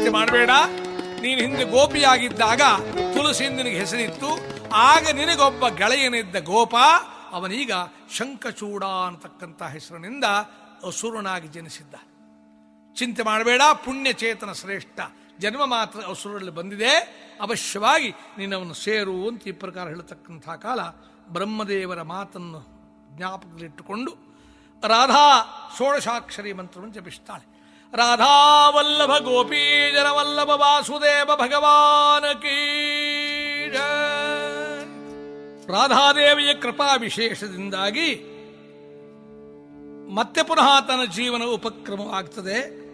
ಚಿಂತೆ ಮಾಡಬೇಡ ನೀನು ಹಿಂದೆ ಗೋಪಿಯಾಗಿದ್ದಾಗ ತುಳಸಿ ನಿನಗೆ ಹೆಸರಿತ್ತು ಆಗ ನಿನಗೊಬ್ಬ ಗೆಳೆಯನಿದ್ದ ಗೋಪ ಅವನೀಗ ಶಂಖಚೂಡ ಅಂತಕ್ಕಂಥ ಹೆಸರಿನಿಂದ ಅಸುರನಾಗಿ ಜನಿಸಿದ್ದ ಚಿಂತೆ ಮಾಡಬೇಡ ಪುಣ್ಯಚೇತನ ಶ್ರೇಷ್ಠ ಜನ್ಮ ಮಾತ್ರ ಅಸುರಲ್ಲಿ ಬಂದಿದೆ ಅವಶ್ಯವಾಗಿ ನಿನ್ನವನ್ನು ಸೇರು ಅಂತ ಈ ಪ್ರಕಾರ ಹೇಳತಕ್ಕಂಥ ಕಾಲ ಬ್ರಹ್ಮದೇವರ ಮಾತನ್ನು ಜ್ಞಾಪಕದಲ್ಲಿಟ್ಟುಕೊಂಡು ರಾಧಾ ಷೋಡಶಾಕ್ಷರಿ ಮಂತ್ರವನ್ನು ಜಪಿಸ್ತಾಳೆ ರಾಧಾ ವಲ್ಲಭ ಗೋಪೀ ಜನವಲ್ಲಭ ವಾಸುದೇವ ಭಗವಾನ ಕೀ ಜಯ. ರಾಧಾದೇವಿಯ ಕೃಪಾ ವಿಶೇಷದಿಂದಾಗಿ ಮತ್ತೆ ಪುನಃ ತನ್ನ ಜೀವನ ಉಪಕ್ರಮವಾಗ್ತದೆ